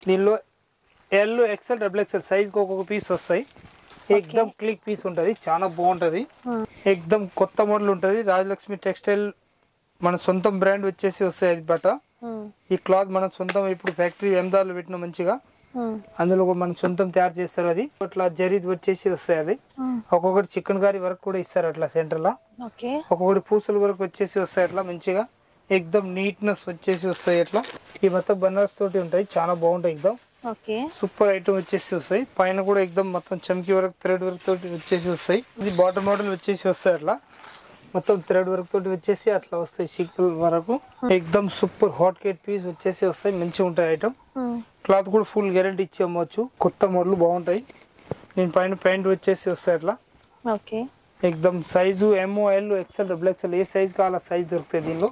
దీనిలో L XL double XL సైజ్కి ఒక్కొక్క పీస్ వస్తాయి ఎక్దమ్ క్లిక్ పీస్ ఉంటుంది చాలా బాగుంటుంది ఎక్దమ్ కొత్త మోడల్ ఉంటుంది రాజలక్ష్మి టెక్స్టైల్ మన సొంతం బ్రాండ్ వచ్చేసి వస్తాయి అది బట్ట ఈ క్లాత్ మనం సొంతం ఇప్పుడు ఫ్యాక్టరీ ఎందాలు పెట్టిన మంచిగా అందులో కూడా మన సొంతం తయారు చేస్తారు అది అట్లా జరీది వచ్చేసి వస్తాయి అది ఒక్కొక్కటి చికెన్ కర్రీ వరకు కూడా ఇస్తారు అట్లా సెంటర్ లో ఓకే ఒక్కొక్కటి పూసల వరకు వచ్చేసి వస్తాయి అట్లా మంచిగా ఎక్దమ్ నీట్నెస్ వచ్చేసి వస్తాయి అట్లా ఈ మొత్తం బనారస్ తోటి ఉంటాయి చాలా బాగుంటాయి ఎక్దమ్ ఓకే సూపర్ ఐటమ్ వచ్చేసి వస్తాయి పైన కూడా ఎక్దమ్ మొత్తం చమ్కి వరకు థ్రెడ్ వర్క్ తోటి వచ్చేసి వస్తాయి ఇది బాటర్ మోడల్ వచ్చేసి వస్తాయి అట్లా మొత్తం థ్రెడ్ వర్క్ తోటి వచ్చేసి అట్లా వస్తాయి చిక్కుల వరకు ఎక్దమ్ సూపర్ హాట్ కేట్ పీస్ వచ్చేసి వస్తాయి మంచిగా ఉంటాయి ఐటమ్ క్లాత్ కూడా ఫుల్ గ్యారంటీ ఇచ్చి అమ్మవచ్చు కొత్త మోడల్ బాగుంటాయి దీని పైన ప్యాంట్ వచ్చేసి వస్తాయి అట్లా ఓకే ఎక్దమ్ size M L XL double XL ఏ సైజ్ కావాలా సైజ్ దొరుకుతాయి దీనిలో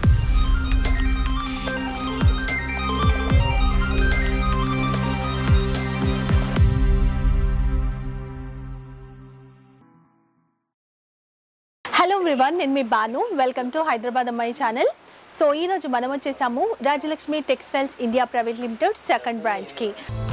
హలో ఎవ్రీవన్ నేను మీ బాను వెల్కమ్ టు హైదరాబాద్ అమ్మాయి ఛానల్ సో ఈ రోజు మనం వచ్చేసాము Rajalakshmi textiles India private limited second బ్రాంచ్కి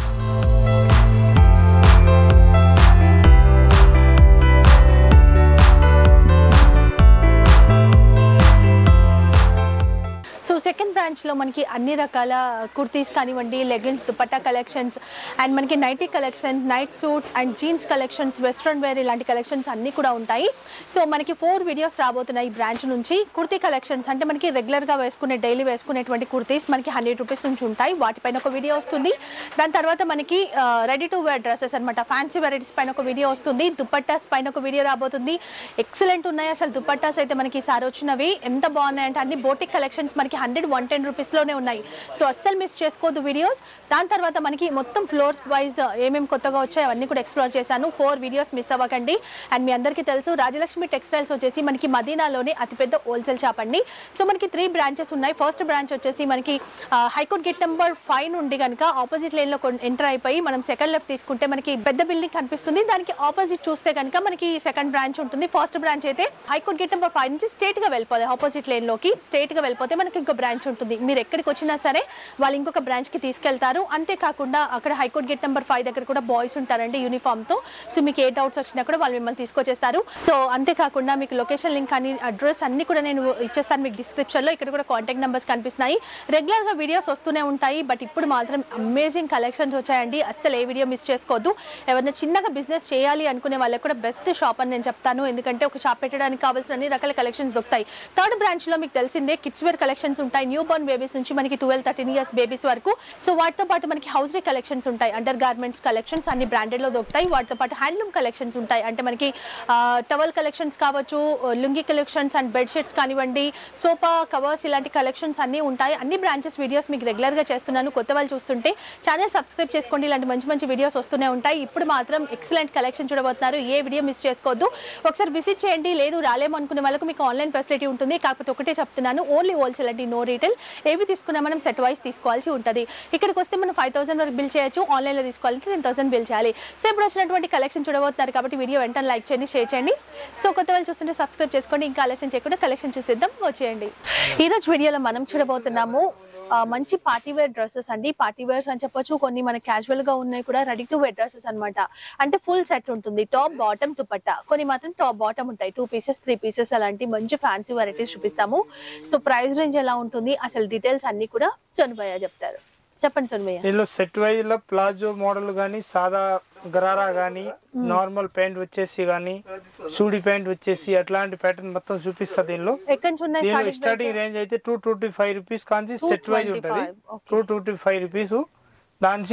సో సెకండ్ బ్రాంచ్లో మనకి అన్ని రకాల కుర్తీస్ కానివ్వండి లెగిన్స్ దుపట్టా కలెక్షన్స్ అండ్ మనకి nighty collections night suits and jeans collections western wear ఇలాంటి కలెక్షన్స్ అన్నీ కూడా ఉంటాయి సో మనకి ఫోర్ వీడియోస్ రాబోతున్నాయి ఈ బ్రాంచ్ నుంచి కుర్తీ కలెక్షన్స్ అంటే మనకి రెగ్యులర్గా వేసుకునే డైలీ వేసుకునేటువంటి కుర్తీస్ మనకి హండ్రెడ్ రూపీస్ నుంచి ఉంటాయి వాటిపైన ఒక వీడియో వస్తుంది దాని తర్వాత మనకి రెడీ టు వేర్ డ్రెస్సెస్ అనమాట ఫ్యాన్సీ వెరైటీస్ పైన ఒక వీడియో వస్తుంది దుపట్టాస్ పైన ఒక వీడియో రాబోతుంది ఎక్సలెంట్ ఉన్నాయి అసలు దుపట్టాస్ అయితే మనకి ఈసారి వచ్చినవి ఎంత బాగున్నాయి అంటే అన్ని బోటిక్ కలెక్షన్స్ మనకి హండ్రెడ్ వన్ టెన్ రూపీస్లోనే ఉన్నాయి సో అస్సలు మిస్ చేసుకోవద్దు వీడియోస్ దాని తర్వాత మనకి మొత్తం ఫ్లోర్స్ వైజ్ ఏమేమి కొత్తగా వచ్చాయో అవన్నీ కూడా ఎక్స్ప్లోర్ చేశాను ఫోర్ వీడియోస్ మిస్ అవ్వకండి అండ్ మీ అందరికీ తెలుసు రాజలక్ష్మి టెక్స్టైల్స్ వచ్చేసి మనకి మదీనాలోనే అతిపెద్ద హోల్సేల్ షాప్ అండి సో మనకి త్రీ బ్రాంచెస్ ఉన్నాయి ఫస్ట్ బ్రాంచ్ వచ్చేసి మనకి హైకోర్ట్ గేట్ నెంబర్ ఫైవ్ నుండి కనుక ఆపోజిట్ లైన్లో ఎంటర్ అయిపోయి మనం సెకండ్ లెఫ్ట్ తీసుకుంటే మనకి పెద్ద బిల్డింగ్ కనిపిస్తుంది దానికి ఆపోజిట్ చూస్తే కనుక మనకి సెకండ్ బ్రాంచ్ ఉంటుంది ఫస్ట్ బ్రాంచ్ అయితే హైకోర్ట్ గేట్ నెంబర్ ఫైవ్ నుంచి స్ట్రేట్ గా వెళ్ళిపోవాలి ఆపోజిట్ లైన్ లోకి స్ట్రేట్ గా వెళ్ళిపోతే మనకి ఇంకో బ్రాంచ్ ఉంటుంది మీరు ఎక్కడికి వచ్చినా సరే వాళ్ళు ఇంకొక బ్రాంచ్ కి తీసుకెళ్తారు అంతేకాకుండా అక్కడ హైకోర్ట్ గేట్ నెంబర్ ఫైవ్ దగ్గర కూడా బాయ్స్ ఉంటారండి యూనిఫామ్ తో సో మీకు ఏ డౌట్స్ వచ్చినా కూడా వాళ్ళు మిమ్మల్ని తీసుకొచ్చేస్తారు సో అంతేకాకుండా మీకు లొకేషన్ లింక్ అని అడ్రస్ అన్ని కూడా నేను ఇచ్చేస్తాను మీకు డిస్క్రిప్షన్ లో ఇక్కడ కూడా కాంటాక్ట్ నెంబర్స్ కనిపిస్తున్నాయి రెగ్యులర్ గా వీడియోస్ వస్తూనే ఉంటాయి బట్ ఇప్పుడు మాత్రం అమేజింగ్ కలెక్షన్స్ వచ్చాయండి అస్సలు ఏ వీడియో మిస్ చేసుకోవద్దు ఎవరైనా చిన్నగా బిజినెస్ చేయాలి అనుకునే వాళ్ళకి కూడా బెస్ట్ షాప్ అని నేను చెప్తాను ఎందుకంటే ఒక షాప్ పెట్టడానికి కావాల్సిన అన్ని రకాల కలెక్షన్స్ దొరుకుతాయి థర్డ్ బ్రాంచ్ లో మీకు తెలిసిందే కిడ్స్ వేర్ కలెక్షన్స్ ఉంటాయి న్యూ బోర్న్ బేబీస్ నుంచి మనకి ట్వెల్వ్ థర్టీన్ ఇయర్స్ బేబీస్ వరకు సో వాటితో పాటు మనకి హౌస్ రే కలెక్షన్స్ ఉంటాయి అండర్ గార్మెంట్స్ కలెక్షన్స్ అన్ని బ్రాండెడ్ లో దొరుకుతాయి వాటితో పాటు హ్యాండ్లూమ్ కలెక్షన్స్ ఉంటాయి అంటే మనకి టవల్ కలెక్షన్స్ కావచ్చు లుంగి కలెక్షన్స్ అండ్ బెడ్షీట్స్ కానివ్వండి సోఫా కవర్స్ ఇలాంటి కలెక్షన్స్ అన్ని ఉంటాయి అన్ని బ్రాంచెస్ వీడియోస్ మీకు రెగ్యులర్ గా చేస్తున్నాను కొత్త వాళ్ళు చూస్తుంటే ఛానల్ సబ్స్క్రైబ్ చేసుకోండి ఇలాంటి మంచి మంచి వీడియోస్ వస్తూనే ఉంటాయి ఇప్పుడు మాత్రం ఎక్సలెంట్ కలెక్షన్ చూడబోతున్నారు ఏ వీడియో మిస్ చేసుకోవద్దు ఒకసారి విజిట్ చేయండి లేదు రాలేము అనుకునే వాళ్ళకు మీకు ఆన్లైన్ ఫెసిలిటీ ఉంటుంది కాకపోతే ఒకటే చెప్తున్నాను ఓన్లీ హోల్సేల్ అండి నో రీటైల్ ఏవి తీసుకున్నా మనం సెట్ వైస్ తీసుకోవాల్సి ఉంటుంది ఇక్కడికి వస్తే మనం ఫైవ్ థౌసండ్ వరకు బిల్ చేయొచ్చు ఆన్లైన్లో తీసుకోవాలంటే టెన్ థౌసండ్ బిల్ చేయాలి సో ఇప్పుడు వచ్చినటువంటి కలెక్షన్ చూడబోతున్నారు కాబట్టి వీడియో వెంటనే లైక్ చేయండి షేర్ చేయండి సో కొత్త వాళ్ళు చూస్తుంటే సబ్స్క్రైబ్ చేసుకోండి ఇంకా ఆలస్యం చేయకుండా కలెక్షన్ చూసేద్దాం వచ్చేయండి ఈ రోజు వీడియోలో మనం చూడబోతున్నాము ఆ, మంచి పార్టీ వేర్ డ్రెస్సెస్ అండి పార్టీ వేర్స్ అని చెప్పొచ్చు కొన్ని మన క్యాజువల్ గా ఉన్నాయి కూడా రెడీ టు వేర్ డ్రెస్సెస్ అన్నమాట అంటే ఫుల్ సెట్ ఉంటుంది టాప్ బాటమ్ దుపట్టా కొన్ని మాత్రం టాప్ బాటమ్ ఉంటాయి టూ పీసెస్ త్రీ పీసెస్ అలాంటి మంచి ఫ్యాన్సీ వెరైటీస్ చూపిస్తాము సో ప్రైస్ రేంజ్ ఎలా ఉంటుంది అసలు డీటెయిల్స్ అన్ని కూడా సోనిభయ్య చెప్తారు చెప్పండి సోనిభయ్య దీనిలో సెట్ వైజ్ లో ప్లాజో మోడల్ గానీ సాదా గరారా గానీ నార్మల్ ప్యాంట్ వచ్చేసి గానీ సూడి ప్యాంట్ వచ్చేసి అట్లాంటి ప్యాటర్న్ మొత్తం చూపిస్తా దీనిలో ఎక్కడి నుంచి ఉన్నాయి దీనిలో starting స్టార్టింగ్ price? రేంజ్ అయితే టూ ట్వంటీ ఫైవ్ రూపీస్ కాంచి సెట్ వైజ్ 225, ఉంటది okay. Two twenty five rupees దాని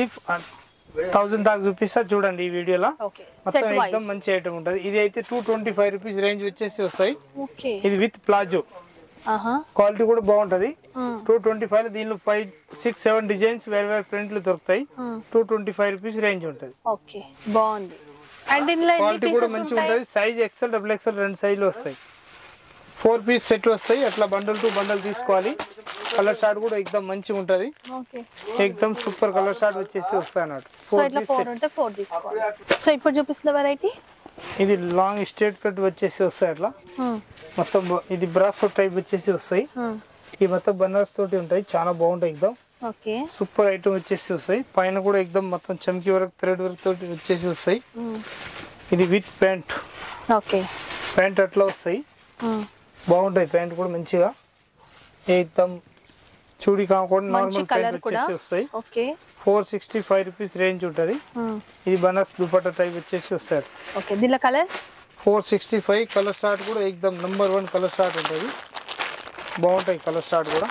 థౌసండ్ దాకా చూపిస్తా చూడండి ఈ వీడియోలో ఓకే మొత్తం సెట్ ఎక్దమ్ వైజ్ మంచి ఐటమ్ ఉంటది ఇది అయితే two twenty five rupees range వచ్చేసి వస్తాయి ఓకే ఇది విత్ ప్లాజో ఆహా క్వాలిటీ కూడా బాగుంటది మ్మ్. టూ ట్వంటీ ఫైవ్ దీనిలో ఫైవ్ సిక్స్ సెవెన్ డిజైన్స్ వేరే వేరే ప్రింట్లు దొరుకుతాయి మ్మ్. Two twenty five rupees range ఉంటుంది ఓకే బాగుంది అండ్ ఇందులో ఎన్ని క్వాలిటీ కూడా పీసెస్ మంచిగా ఉంటాయి ఉంటుంది సైజ్ ఎక్సెల్ డబుల్ ఎక్సెల్ రెండు సైజులు వస్తాయి ఫోర్ పీస్ సెట్ వస్తాయి అట్లా బండల్ టు బండల్ తీసుకోవాలి కలర్ షార్ట్ కూడా ఎక్దమ్ మంచిగా ఉంటుంది ఓకే ఎక్దమ్ సూపర్ కలర్ షార్ట్ వచ్చేసి వస్తాయి అన్నట్టు సో ఫోర్ ఇట్లా పీస్ ఫోర్ సెట్ ఉంటే ఫోర్ తీసుకోవాలి సో ఇప్పుడు చూపిస్తున్న వెరైటీ ఇది లాంగ్ స్ట్రేట్ కట్ వచ్చేసి వస్తాయి అట్లా మొత్తం బ- ఇది బ్రాస్ టైప్ వచ్చేసి వస్తాయి ఈ మొత్తం బనారస్ తోటి ఉంటాయి చాలా బాగుంటాయి ఎక్దమ్ ఓకే సూపర్ ఐటమ్ వచ్చేసి వస్తాయి పైన కూడా ఎక్దమ్ మొత్తం చమ్కి వరకు థ్రెడ్ వరకు తోటి వచ్చేసి వస్తాయి ఇది విత్ ప్యాంట్ ఓకే ప్యాంట్ అట్లా వస్తాయి బాగుంటాయి ప్యాంట్ కూడా మంచిగా ఏకదమ్ చూడి కాకుండా మంచి నార్మల్ కలర్ ప్యాంట్ కూడా వచ్చేసి వస్తాయి okay four sixty five rupees range ఉంటుంది ఇది బనాస్ దుపట్టా టైప్ వచ్చేసి వస్తాయి ఓకే దీనిలో colours four sixty five colour short కూడా ఎక్దమ్ నెంబర్ వన్ కలర్ షార్ట్ ఉంటుంది బాగుంటాయి కలర్ షార్ట్ కూడా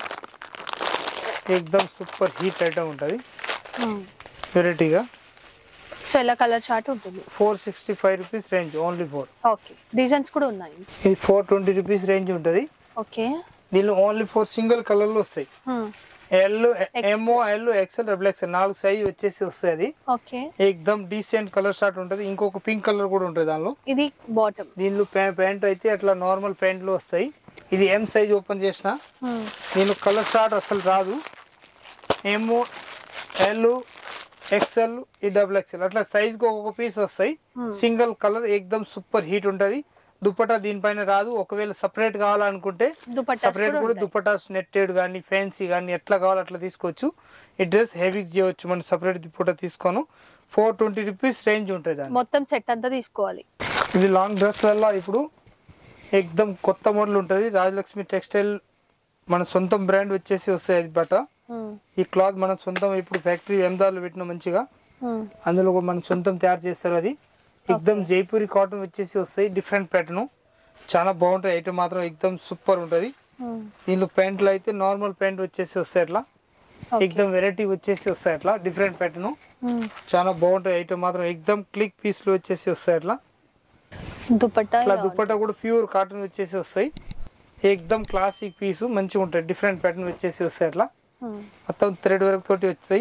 ఎక్దమ్ సూపర్ హీట్ ఐటమ్ ఉంటుంది వెరైటీగా సో ఇలా కలర్ చార్ట్ ఉంటుంది four sixty five rupees range only four okay designs కూడా ఉన్నాయి ఇది ఫోర్ ట్వంటీ రూపీస్ రేంజ్ ఉంటుంది ఓకే దీనిలో ఓన్లీ ఫోర్ సింగిల్ కలర్లు వస్తాయి L M L XL double XL నాలుగు సైజ్ వచ్చేసి వస్తాయి అది ఓకే ఎక్దమ్ డీసెంట్ కలర్ షార్ట్ ఉంటుంది ఇంకొక పింక్ కలర్ కూడా ఉంటుంది దానిలో ఇది బాటమ్ దీనిలో ప్యాంట్ అయితే అట్లా నార్మల్ ప్యాంట్లు వస్తాయి ఇది ఎం సైజ్ ఓపెన్ చేసిన దీనిలో కలర్ షార్ట్ అసలు రాదు ఏమో ఎల్ ఎక్సెల్ ఈ డబుల్ ఎక్సెల్ అట్లా సైజ్కి ఒక్కొక్క పీస్ వస్తాయి సింగిల్ కలర్ ఎక్దమ్ సూపర్ హీట్ ఉంటుంది దుపట్టా దీనిపైన రాదు ఒకవేళ సపరేట్ కావాలనుకుంటే దుపట్టాస్ సపరేట్ కూడా కూడా ఉంటాయి. దుపటాస్ నెట్టెడ్ కానీ ఫ్యాన్సీ కానీ ఎట్లా కావాలో అట్లా తీసుకోవచ్చు ఈ డ్రెస్ హెవీకి చేయవచ్చు మనం సపరేట్ దుపట్టా తీసుకోను ఫోర్ ట్వంటీ రూపీస్ రేంజ్ ఉంటుంది దాని మొత్తం సెట్ అంతా తీసుకోవాలి ఇది లాంగ్ డ్రెస్లలో ఇప్పుడు ఎక్దమ్ కొత్త మోడల్ ఉంటుంది రాజలక్ష్మి టెక్స్టైల్ మన సొంతం బ్రాండ్ వచ్చేసి వస్తాయి అది బట్ట ఈ క్లాత్ మన సొంతం ఇప్పుడు ఫ్యాక్టరీ ఎందాలు పెట్టిన మంచిగా అందులో కూడా మన సొంతం తయారు చేస్తారు అది ఎక్దమ్ జైపూరి కాటన్ వచ్చేసి వస్తాయి డిఫరెంట్ ప్యాటర్న్ చాలా బాగుంటాయి ఐటమ్ మాత్రం ఎక్దమ్ సూపర్ ఉంటుంది దీనిలో ప్యాంట్లు అయితే నార్మల్ ప్యాంట్ వచ్చేసి వస్తాయి అట్లా ఎక్దమ్ వెరైటీ వచ్చేసి వస్తాయి అట్లా డిఫరెంట్ ప్యాటర్న్ చాలా బాగుంటాయి ఐటమ్ మాత్రం ఎక్దమ్ క్లిక్ పీస్లు వచ్చేసి వస్తాయి అట్లా దుపట్టా ఇట్లా ఇలా దుప్పట్టా కూడా ప్యూర్ కాటన్ వచ్చేసి వస్తాయి ఎక్దమ్ క్లాసిక్ పీసు మంచిగా ఉంటాయి డిఫరెంట్ ప్యాటర్న్ వచ్చేసి వస్తాయి అట్లా ఉంటుంది. మొత్తం థ్రెడ్ వర్క్ తోటి వస్తాయి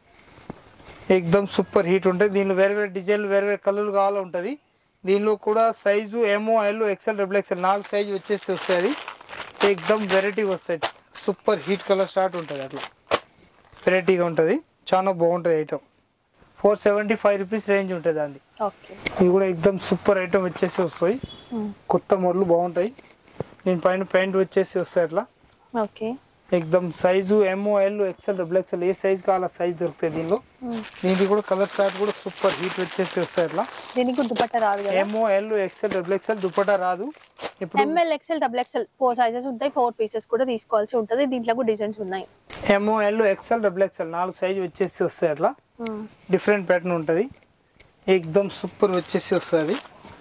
ఎక్దమ్ సూపర్ హీట్ ఉంటుంది దీనిలో వేరే వేరే డిజైన్లు వేరే వేరే కలర్లు కావాలో ఉంటుంది దీనిలో కూడా size M L XL double XL నాలుగు సైజు వచ్చేసి వస్తాయి అది ఎక్దమ్ వెరైటీ వస్తాయి సూపర్ హీట్ కలర్ స్టార్ట్ ఉంటుంది అట్లా వెరైటీగా ఉంటుంది చాలా బాగుంటుంది item four seventy five rupees range ఉంటుంది అంది ఓకే ఇవి కూడా ఎక్దమ్ సూపర్ ఐటమ్ వచ్చేసి వస్తాయి కొత్త మోడల్ బాగుంటాయి దీని పైన ప్యాంట్ వచ్చేసి వస్తాయి అట్లా ఓకే ఎక్దమ్ size M L XL double XL ఏ సైజ్ కావాలో సైజ్ దొరుకుతాయి దీనిలో దీనికి కూడా కలర్ షార్ట్ కూడా సూపర్ హీట్ వచ్చేసి వస్తాయి అట్లా దీనికి దుపట్టా రాదు కదా M L XL double XL dupatta రాదు ఇప్పుడు M L XL double XL four sizes ఉంటాయి ఫోర్ పీసెస్ కూడా తీసుకోవాల్సి ఉంటుంది దీంట్లో కూడా డిజైన్స్ ఉన్నాయి M L XL double XL నాలుగు సైజ్ వచ్చేసి వస్తాయి అట్లా డిఫరెంట్ ప్యాటర్న్ ఉంటుంది ఎక్దమ్ సూపర్ వచ్చేసి వస్తుంది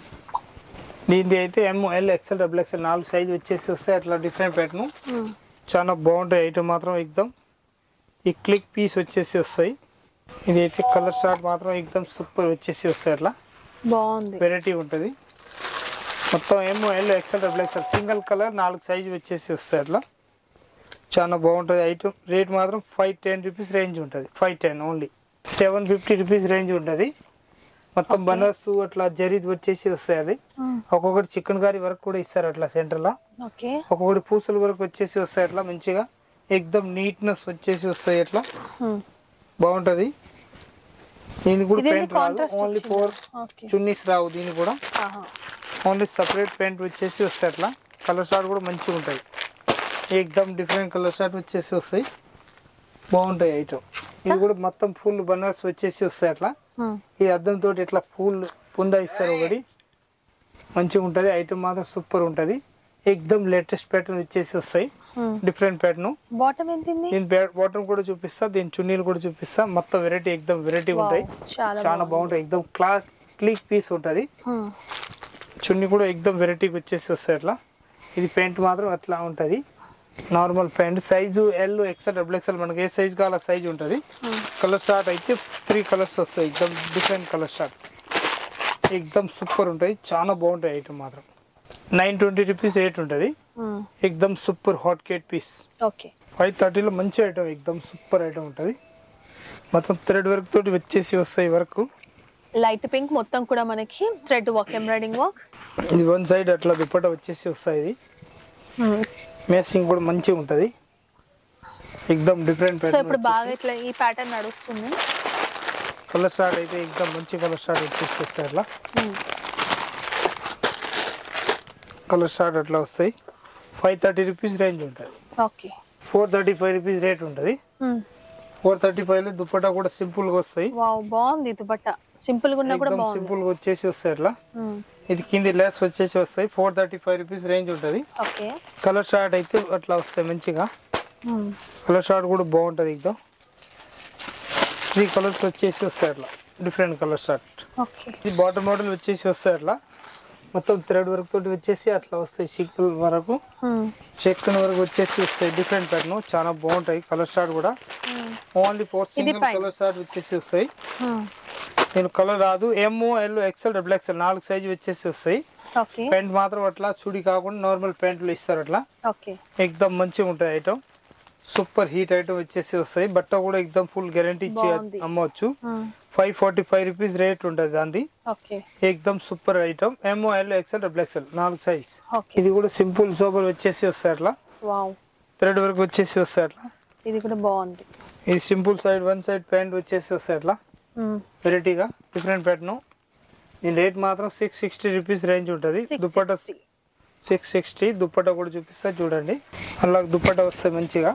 దీనిది అయితే M L XL double XL నాలుగు సైజ్ వచ్చేసి వస్తాయి అట్లా డిఫరెంట్ ప్యాటర్న్ చాలా బాగుంటాయి ఐటమ్ మాత్రం ఎక్దమ్ ఈ క్లిక్ పీస్ వచ్చేసి వస్తాయి ఇది అయితే కలర్ షార్ట్ మాత్రం ఎక్దమ్ సూపర్ వచ్చేసి వస్తాయి అట్లా బాగుంది వెరైటీ ఉంటుంది మొత్తం ఏమో L XL double XL single colour నాలుగు సైజు వచ్చేసి వస్తాయి అట్లా చాలా బాగుంటుంది ఐటమ్ రేట్ మాత్రం ఫైవ్ టెన్ రూపీస్ రేంజ్ ఉంటుంది five ten only seven fifty rupees range ఉంటుంది మొత్తం బనారస్ అట్లా జరీద్ వచ్చేసి వస్తాయి అది ఒక్కొక్కటి చికెన్ కర్రీ వరకు కూడా ఇస్తారు అట్లా సెంటర్లో ఓకే ఒక్కొక్కటి పూసల వరకు వచ్చేసి వస్తాయి అట్లా మంచిగా ఎక్దమ్ నీట్నెస్ వచ్చేసి వస్తాయి అట్లా బాగుంటది దీనికి కూడా ఇదేంటి పెయింట్ రాదు contrast only four okay chunnis రావు దీనికి కూడా ఓన్లీ సపరేట్ పెయింట్ వచ్చేసి వస్తాయి అట్లా కలర్ షార్ట్ కూడా మంచిగా ఉంటాయి ఎక్దమ్ డిఫరెంట్ కలర్ షార్ట్ వచ్చేసి వస్తాయి బాగుంటాయి ఐటమ్ ఇది కూడా మొత్తం ఫుల్ బనారస్ వచ్చేసి వస్తాయి అట్లా ఈ అద్దం తోటి ఇట్లా ఫుల్ పుందా ఇస్తారు ఒకటి మంచిగా ఉంటుంది ఐటమ్ మాత్రం సూపర్ ఉంటుంది ఎక్దమ్ లేటెస్ట్ ప్యాటర్న్ వచ్చేసి వస్తాయి డిఫరెంట్ ప్యాటర్న్ బాటమ్ ఎంత ఉంది దీని బాటమ్ కూడా చూపిస్తా దీని చున్నీలు కూడా చూపిస్తా మొత్తం వెరైటీ ఎక్దమ్ వెరైటీ ఉంటాయి చాలా చాలా బాగుంటాయి ఎక్దమ్ క్లా క్లీక్ పీస్ ఉంటుంది బాగుంది. చున్నీ కూడా ఎక్దమ్ వెరైటీకి వచ్చేసి వస్తాయి అట్లా ఇది పెయింట్ మాత్రం అట్లా ఉంటుంది normal pant size L XL double XL మనకి ఏ సైజ్ కావాలో సైజ్ ఉంటుంది కలర్ షార్ట్ అయితే త్రీ కలర్స్ వస్తాయి ఎక్దమ్ డిఫరెంట్ కలర్ షార్ట్ ఎక్దమ్ సూపర్ ఉంటాయి చాలా బాగుంటాయి ఐటమ్ మాత్రం నైన్ ట్వంటీ రూపీస్ రేట్ ఉంటుంది మ్మ్. ఎక్దమ్ super hot cake piece okay five థర్టీలో మంచి ఐటమ్ ఎక్దమ్ సూపర్ ఐటమ్ ఉంటుంది మొత్తం థ్రెడ్ వర్క్ తోటి వచ్చేసి వస్తాయి వరకు లైట్ పింక్ మొత్తం కూడా మనకి థ్రెడ్ వర్క్ ఎంబ్రాయిడింగ్ వర్క్ ఇది వన్ సైడ్ అట్లా దుప్పట వచ్చేసి వస్తాయి ఇది మేసింగ్ కూడా మంచిగా ఉంటుంది ఎక్దమ్ డిఫరెంట్ సో ఇప్పుడు బాగా ఇట్లా ఈ ప్యాటర్న్ నడుస్తుంది కలర్ షార్ట్ అయితే ఎక్దమ్ మంచి కలర్ షార్ట్ వచ్చేసి వస్తాయి అట్లా మ్మ్. కలర్ షార్ట్ అట్లా వస్తాయి ఫైవ్ థర్టీ రూపీస్ రేంజ్ ఉంటుంది okay four thirty five rupees rate ఉంటుంది మ్మ్. ఫోర్ థర్టీ ఫైవ్ లో దుప్పటా కూడా సింపుల్ గా వస్తాయి వావ్ బాగుంది దుపట్ట సింపుల్ గా ఉన్నా కూడా బాగుంది సింపుల్ గా వచ్చేసి వస్తాయి అట్లా మ్మ్. ఇది కింది లెస్ వచ్చేసి వస్తాయి four thirty five rupees range ఉంటుంది ఓకే కలర్ షార్ట్ అయితే అట్లా వస్తాయి మంచిగా మ్మ్. కలర్ షార్ట్ కూడా బాగుంటుంది ఇద్దాం త్రీ కలర్స్ వచ్చేసి వస్తాయి అట్లా డిఫరెంట్ కలర్ షార్ట్ ఓకే ఇది బాటమ్ మోడల్ వచ్చేసి వస్తాయి అట్లా మొత్తం థ్రెడ్ వర్క్ తోటి వచ్చేసి అట్లా వస్తాయి చిక్కుల వరకు మ్మ్. చెక్కన్ వరకు వచ్చేసి వస్తాయి డిఫరెంట్ ప్యాటర్న్ చాలా బాగుంటాయి కలర్ షార్ట్ కూడా మ్మ్. Only four single pant. Colour chart వచ్చేసి వస్తాయి మ్మ్. నేను కలర్ రాదు M L XL double XL నాలుగు సైజు వచ్చేసి వస్తాయి ఓకే ప్యాంట్ మాత్రం అట్లా చుడి కాకుండా నార్మల్ ప్యాంట్లు ఇస్తారు అట్లా ఓకే ఎక్దమ్ మంచిగా ఉంటుంది ఐటమ్ సూపర్ హీట్ ఐటమ్ వచ్చేసి వస్తాయి బట్ట కూడా ఎక్దమ్ ఫుల్ గ్యారంటీ ఇచ్చి బాగుంది. అమ్మవచ్చు మ్మ్. Five forty five rupees rate ఉంటుంది దాన్ని ఓకే ఎక్దమ్ super item M L XL double XL నాలుగు సైజ్ ఓకే ఇది కూడా సింపుల్ సోబర్ వచ్చేసి వస్తాయి అట్లా వావ్ థ్రెడ్ వరకు వచ్చేసి వస్తాయి అట్లా ఇది కూడా బాగుంది ఇది simple side one side pant వచ్చేసి వస్తాయి అట్లా మ్మ్. వెరైటీగా డిఫరెంట్ ప్యాటర్న్ దీని రేట్ మాత్రం సిక్స్ సిక్స్టీ రూపీస్ రేంజ్ ఉంటుంది Six dupatta sixty. Six sixty dupatta కూడా చూపిస్తా చూడండి అలా దుప్పట వస్తాయి మంచిగా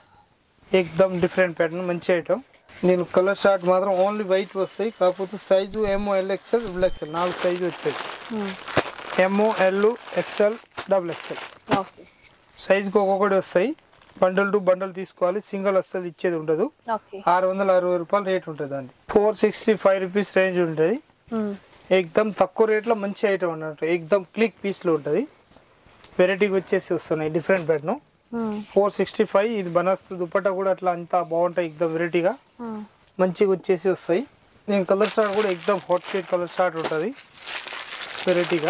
ఎక్దమ్ డిఫరెంట్ ప్యాటర్న్ మంచి ఐటమ్ నేను కలర్ షార్ట్ మాత్రం ఓన్లీ వైట్ వస్తాయి కాకపోతే size M L XL double XL నాలుగు సైజు వచ్చాయి మ్మ్. M L XL double XL okay సైజుకి ఒక్కొక్కటి వస్తాయి బండల్ టు బండల్ తీసుకోవాలి సింగిల్ అస్సలు ఇచ్చేది ఉండదు ఓకే ఆరు వందల అరవై రూపాయలు రేట్ ఉంటుంది దాన్ని four sixty five rupees range ఉంటుంది మ్మ్. ఎక్దమ్ తక్కువ రేట్లో మంచి ఐటమ్ అన్నట్టు ఎక్దమ్ క్లిక్ పీస్లో ఉంటుంది వెరైటీకి వచ్చేసి వస్తున్నాయి డిఫరెంట్ ప్యాటర్న్ మ్మ్. ఫోర్ సిక్స్టీ ఫైవ్ ఇది బనాస్ దుప్పట కూడా అట్లా అంతా బాగుంటాయి ఎక్దమ్ వెరైటీగా మ్మ్. మంచిగా వచ్చేసి వస్తాయి నేను కలర్ షార్ట్ కూడా ఎక్దమ్ హాట్ షేడ్ కలర్ షార్ట్ ఉంటుంది వెరైటీగా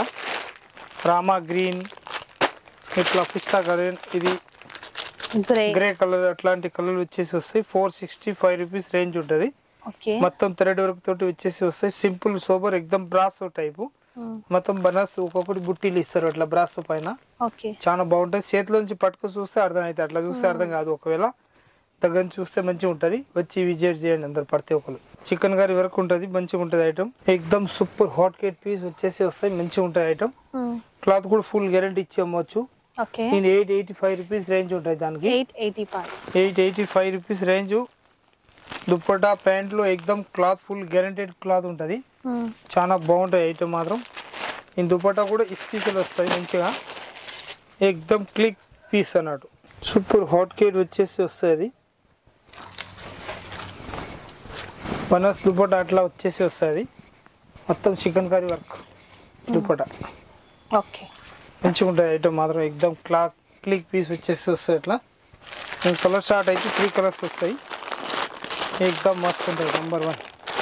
రామా గ్రీన్ ఇట్లా పిస్తా గ్రీన్ ఇది గ్రే గ్రే కలర్ అట్లాంటి కలర్ వచ్చేసి వస్తాయి four sixty five rupees range ఉంటుంది ఓకే మొత్తం థ్రెడ్ వర్క్ తోటి వచ్చేసి వస్తాయి సింపుల్ సోబర్ ఎక్దమ్ బ్రాసో టైపు మ్మ్. మొత్తం బనాస్ ఒక్కొక్కటి బుట్టీలు ఇస్తారు అట్లా బ్రాసో పైన ఓకే చాలా బాగుంటుంది చేతిలోంచి పట్టుకు చూస్తే అర్థం అవుతుంది అట్లా చూస్తే అర్థం కాదు ఒకవేళ దగ్గర నుంచి చూస్తే మంచిగా ఉంటుంది వచ్చి విజిట్ చేయండి అందరు ప్రతి ఒక్కరు చికెన్ కర్రీ వరకు ఉంటుంది మంచిగా ఉంటుంది ఐటమ్ ఎక్దమ్ సూపర్ హాట్ కేట్ పీస్ వచ్చేసి వస్తాయి మంచిగా ఉంటుంది ఐటమ్ మ్మ్. క్లాత్ కూడా ఫుల్ గ్యారంటీ ఇచ్చి అమ్మవచ్చు ఓకే నేను eight eighty five rupees range ఉంటుంది దానికి eight eighty five eight eighty five rupees range దుప్పటా ప్యాంట్లు ఎక్దమ్ క్లాత్ ఫుల్ గ్యారంటెడ్ క్లాత్ ఉంటుంది మ్మ్. చాలా బాగుంటాయి ఐటమ్ మాత్రం ఈ దుపట్టా కూడా ఇస్పీకలు వస్తాయి మంచిగా ఎక్దమ్ క్లిక్ పీస్ అన్నట్టు సూపర్ హాట్ కేట్ వచ్చేసి వస్తుంది అది బనాస్ దుపట్టా అట్లా వచ్చేసి వస్తుంది మొత్తం చికెన్ కర్రీ వర్క్ దుపట్టా ఓకే మంచిగా ఉంటుంది ఐటమ్ మాత్రం ఎక్దమ్ క్లాక్ క్లిక్ పీస్ వచ్చేసి వస్తాయి అట్లా నేను కలర్ షార్ట్ అయితే త్రీ కలర్స్ వస్తాయి ఎక్దమ్ మస్తు ఉంటుంది నెంబర్ వన్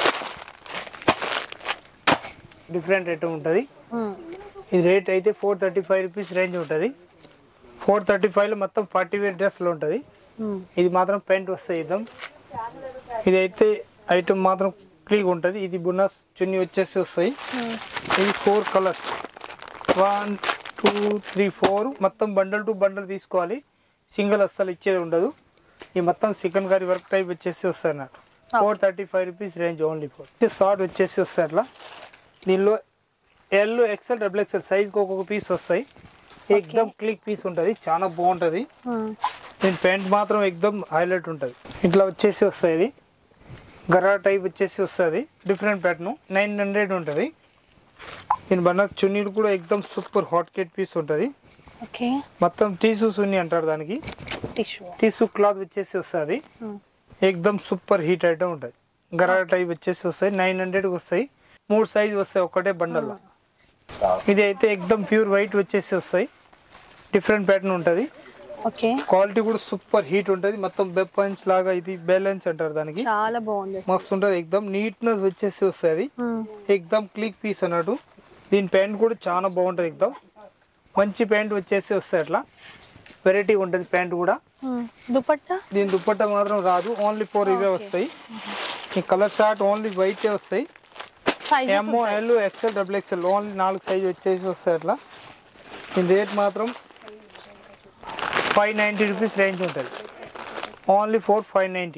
డిఫరెంట్ ఐటమ్ ఉంటుంది మ్మ్. ఇది రేట్ అయితే four thirty five rupees range ఉంటుంది ఫోర్ థర్టీ ఫైవ్లో మొత్తం పార్టీ వేర్ డ్రెస్లో ఉంటుంది మ్మ్. ఇది మాత్రం పెయింట్ వస్తాయి ఇద్దాం ఇది అయితే ఐటమ్ మాత్రం క్లీగ్ ఉంటుంది ఇది బునస్ చున్నీ వచ్చేసి వస్తాయి మ్మ్. ఇది four colours one two three four మొత్తం బండల్ టు బండల్ తీసుకోవాలి సింగిల్ అస్సలు ఇచ్చేది ఉండదు ఈ మొత్తం చికెన్ కర్రీ వర్క్ టైప్ వచ్చేసి వస్తాయి అన్నట్టు four thirty five rupees range only four short వచ్చేసి వస్తాయి అట్లా దీనిలో ఎల్ ఎక్సెల్ డబుల్ ఎక్సెల్ సైజ్కి ఒక్కొక్క పీస్ వస్తాయి ఎక్దమ్ క్లిక్ పీస్ ఉంటుంది చాలా బాగుంటుంది మ్మ్. దీని ప్యాంట్ మాత్రం ఎక్దమ్ హైలైట్ ఉంటుంది ఇట్లా వచ్చేసి వస్తాయి ఇది గరా టైప్ వచ్చేసి వస్తుంది డిఫరెంట్ ప్యాటర్న్ నైన్ హండ్రెడ్ ఉంటుంది దీని బన్న చున్నీలు కూడా ఎక్దమ్ సూపర్ హాట్ కేట్ పీస్ ఉంటుంది ఓకే మొత్తం టీసు సున్ని అంటారు దానికి టిష్యూ టీసు క్లాత్ వచ్చేసి వస్తుంది మ్మ్. ఎక్దమ్ సూపర్ హీట్ ఐటమ్ ఉంటుంది గరా టైప్ వచ్చేసి వస్తాయి నైన్ హండ్రెడ్కి వస్తాయి మూడు సైజ్ వస్తాయి ఒక్కటే బండల్లో ఇది అయితే ఎక్దమ్ ప్యూర్ వైట్ వచ్చేసి వస్తాయి డిఫరెంట్ ప్యాటర్న్ ఉంటుంది ఓకే క్వాలిటీ కూడా సూపర్ హీట్ ఉంటుంది మొత్తం వెబ్ పంచ్ లాగా ఇది బ్యాలెన్స్ అంటారు దానికి చాలా బాగుంది అసలు. మస్తు ఉంటుంది ఎక్దమ్ నీట్నెస్ వచ్చేసి వస్తుంది మ్మ్. ఎక్దమ్ క్లిక్ పీస్ అన్నట్టు దీని ప్యాంట్ కూడా చాలా బాగుంటుంది ఎక్దమ్ మంచి ప్యాంట్ వచ్చేసి వస్తాయి అట్లా వెరైటీ ఉంటుంది ప్యాంట్ కూడా మ్మ్. దుపట్టా దీని దుప్పట్ట మాత్రం రాదు ఓన్లీ ఫోర్ ఇవే వస్తాయి ఈ కలర్ షార్ట్ ఓన్లీ వైటే వస్తాయి sizes M L XL double XL only నాలుగు సైజ్ వచ్చేసి వస్తాయి అట్లా దీని రేట్ మాత్రం ఫైవ్ నైంటీ రూపీస్ రేంజ్ ఉంటుంది only four five ninety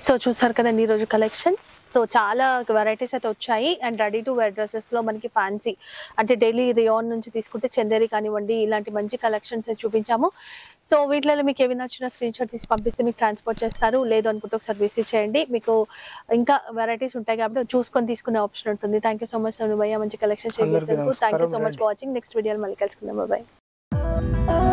so చూసారు కదండి ఈరోజు కలెక్షన్స్ సో చాలా వెరైటీస్ అయితే వచ్చాయి and ready to wear dresses లో మనకి ఫ్యాన్సీ అంటే డైలీ రియాన్ నుంచి తీసుకుంటే చందేరి కానివ్వండి ఇలాంటి మంచి కలెక్షన్స్ చూపించాము సో వీటిలో మీకు ఏవి నచ్చిన స్క్రీన్ షాట్ తీసి పంపిస్తే మీకు ట్రాన్స్పోర్ట్ చేస్తారు లేదు అనుకుంటే ఒకసారి విజిట్ చేయండి మీకు ఇంకా వెరైటీస్ ఉంటాయి కాబట్టి చూసుకొని తీసుకునే ఆప్షన్ ఉంటుంది థ్యాంక్ యూ సో మచ్ భయ్య మంచి కలెక్షన్ అందరికీ చేసినందుకు థ్యాంక్ యూ సో నమస్కారం, మచ్ వాచింగ్ నెక్స్ట్ వీడియోలో మళ్ళీ కలుసుకుందాం బాయ్